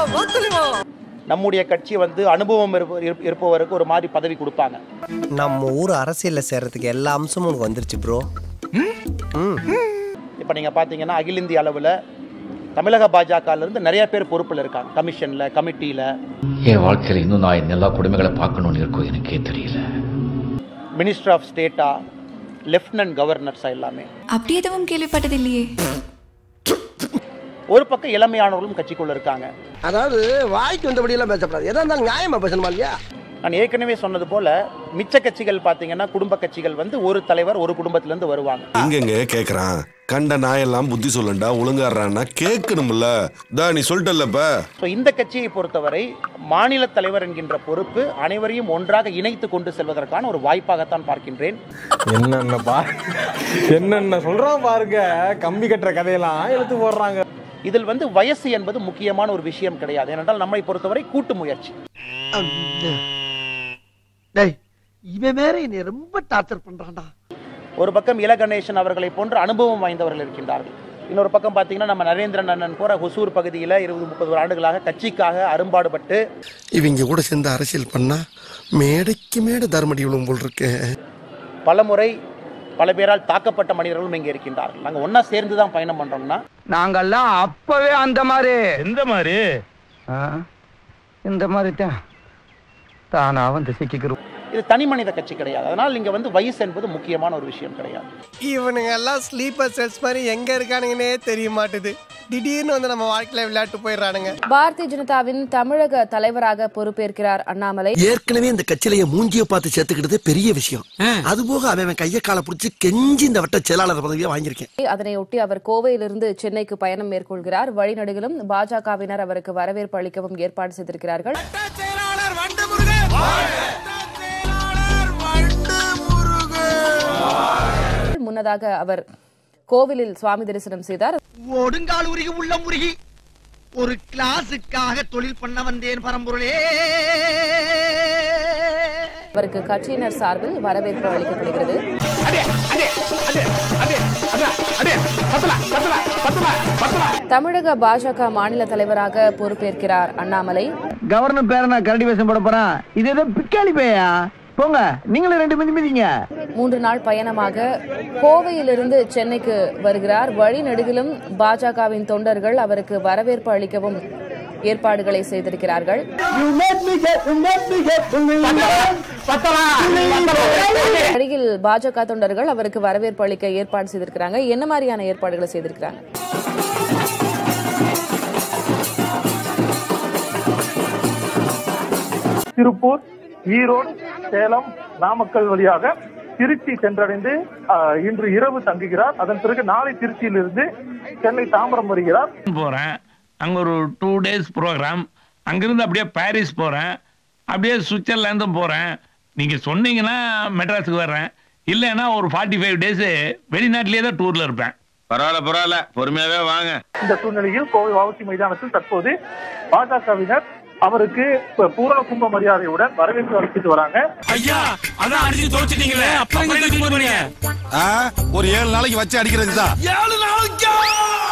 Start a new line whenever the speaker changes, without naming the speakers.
நம்முடைய கட்சி வந்து அனுபவம் இருப்ப- இருப்ப- இருப்பவருக்கு ஒரு மாதிரி பதவி கொடுப்பாங்க
நம்ம ஊர் அரசியல்ல சேர்றதுக்கு எல்லா அம்சமும் உனக்கு வந்துருச்சு ப்ரோ
இப்போ நீங்கள் பார்த்தீங்கன்னா அகில இந்திய அளவில் தமிழக பாஜகல இருந்து நிறைய பேர் பொறுப்பில் இருக்காங்க கமிஷனில் கமிட்டியில்
என் வாழ்க்கையில் இன்னும் நான் இந்த எல்லா கொடுமைகளை பார்க்கணும்னு இருக்கோ எனக்கே தெரியல
மினிஸ்டர் ஆஃப் ஸ்டேட்டா லெஃப்டினன்ட் கவர்னர்ஸா எல்லாமே
அப்படி எதுவும் கேள்விப்பட்டதில்லையே
ஒரு பக்கம் இளமையானவர்களும் கட்சிக்குள்ள இருக்காங்க
அதாவது வாய்க்கு வந்தபடி எல்லாம் பேசப்படாது எதா இருந்தாலும் நியாயமா பேசணுமா இல்லையா
நான் ஏற்கனவே சொன்னது போல மிச்ச கட்சிகள் பார்த்தீங்கன்னா குடும்ப கட்சிகள் வந்து ஒரு தலைவர் ஒரு குடும்பத்திலேருந்து வருவாங்க
எங்கெங்க கேக்குறான் கண்ட நாயெல்லாம் புத்தி சொல்லண்டா ஒழுங்காடுறான்னா கேட்கணும்ல தா நீ சொல்லிட்டல்லப்ப
ஸோ இந்த கட்சியை பொறுத்தவரை மாநில தலைவர் என்கின்ற பொறுப்பு அனைவரையும் ஒன்றாக இணைத்து கொண்டு செல்வதற்கான ஒரு வாய்ப்பாகத்தான் பார்க்கின்றேன்
என்னென்ன பா என்னென்ன சொல்றான் பாருங்க கம்பி கட்டுற கதையெல்லாம் இழுத்து போடுறாங்க
இதில் வந்து வயசு என்பது முக்கியமான ஒரு விஷயம் கிடையாது ஏனென்றால் நம்மை பொறுத்தவரை கூட்டு முயற்சி
டேய் இவன் வேற என்னை ரொம்ப டார்ச்சர் பண்றான்டா
ஒரு பக்கம் இல கணேசன் அவர்களை போன்ற அனுபவம் வாய்ந்தவர்கள் இருக்கின்றார்கள் இன்னொரு பக்கம் பார்த்தீங்கன்னா நம்ம நரேந்திரன் அண்ணன் போற ஹொசூர் பகுதியில் இருபது முப்பது ஆண்டுகளாக கட்சிக்காக அரும்பாடுபட்டு
இவங்க கூட சேர்ந்து அரசியல் பண்ணா மேடைக்கு மேடை தர்மடி விழும் போல் இருக்கு
பலமுறை பல பேரால் தாக்கப்பட்ட மனிதர்களும் இங்கே இருக்கின்றார்கள் நாங்கள் ஒன்றா சேர்ந்து தான் பயணம் பண்ணுறோம்னா
நாங்கெல்லாம் அப்பவே அந்த மாதிரி
எந்த மாதிரி
இந்த மாதிரி தான் தானா வந்து சிக்கிக்கிறோம்
இது தனி மனித கட்சி கிடையாது அதனால் இங்கே வந்து வயசு என்பது முக்கியமான ஒரு விஷயம் கிடையாது
இவனுங்க எல்லாம் ஸ்லீப்பர் செல்ஸ் மாதிரி எங்க இருக்கானுங்கன்னே தெரிய மாட்டுது திடீர்னு வந்து நம்ம வாழ்க்கையில விளையாட்டு போயிடுறானுங்க
பாரதிய ஜனதாவின் தமிழக தலைவராக பொறுப்பேற்கிறார் அண்ணாமலை
ஏற்கனவே இந்த கட்சியில என் மூஞ்சிய பார்த்து சேர்த்துக்கிட்டதே பெரிய விஷயம் அது போக அவன் அவன் கைய காலை பிடிச்சி கெஞ்சி இந்த வட்ட செயலாளர் பதவியை வாங்கியிருக்கேன்
அதனையொட்டி அவர் கோவையிலிருந்து சென்னைக்கு பயணம் மேற்கொள்கிறார் வழிநடுகிலும் பாஜகவினர் அவருக்கு வரவேற்பு அளிக்கவும் ஏற்பாடு செய்திருக்கிறார்கள் முன்னதாக அவர் கோவிலில் சுவாமி தரிசனம் செய்தார்
ஒடுங்கால் உருகி உள்ள முருகி ஒரு கிளாஸுக்காக தொழில் பண்ண வந்தேன் பரம்பொருளே
அவருக்கு கட்சியினர் சார்பில் வரவேற்பு அளிக்கப்படுகிறது தமிழக பாஜக மாநில தலைவராக பொறுப்பேற்கிறார் அண்ணாமலை
கவர்னர் பேர நான் கரடி வேஷம் போட போறேன் இது ஏதோ பிக்காளி பேயா போங்க நீங்களும் ரெண்டு மிதி மிதிங்க
மூன்று நாள் பயணமாக கோவையிலிருந்து சென்னைக்கு வருகிறார் வழி நெடுகிலும் பாஜகவின் தொண்டர்கள் அவருக்கு வரவேற்பு அளிக்கவும் ஏற்பாடுகளை செய்திருக்கிறார்கள் அருகில் பாஜக தொண்டர்கள் அவருக்கு வரவேற்பு அளிக்க ஏற்பாடு செய்திருக்கிறாங்க என்ன மாதிரியான ஏற்பாடுகளை செய்திருக்கிறாங்க
திருப்பூர் ஈரோடு சேலம் நாமக்கல் வழியாக திருச்சி சென்றடைந்து ஆஹ், இன்று இரவு தங்குகிறார் அதன் பிறகு நாளை திருச்சியிலிருந்து சென்னை தாம்பரம் வருகிறார்
போறேன் அங்க ஒரு டூ டேஸ் ப்ரோக்ராம் அங்கிருந்து அப்படியே பாரிஸ் போறேன் அப்படியே சுவிட்சர்லாந்தும் போறேன் நீங்க சொன்னீங்கன்னா மெட்ராஸுக்கு வர்றேன் இல்லைன்னா ஒரு ஃபார்ட்டி ஃபைவ் டேஸ் வெளிநாட்டிலேயே தான் டூர்ல இருப்பேன்
பரவாயில்ல பரவாயில்ல பொறுமையாவே வாங்க
இந்த சூழ்நிலையில் கோவை வாவுசி மைதானத்தில் தற்போது பாஜகவினர் அவருக்கு ப- பூரண கும்ப மரியாதையுடன் வரவேற்பு அளித்துட்டு வராங்க
ஐயா அதான் அடிச்சு தோச்சிட்டீங்களே அப்புறம்
ஒரு ஏழு நாளைக்கு வச்சு அடிக்கிறது தான்
ஏழு நாளைக்கா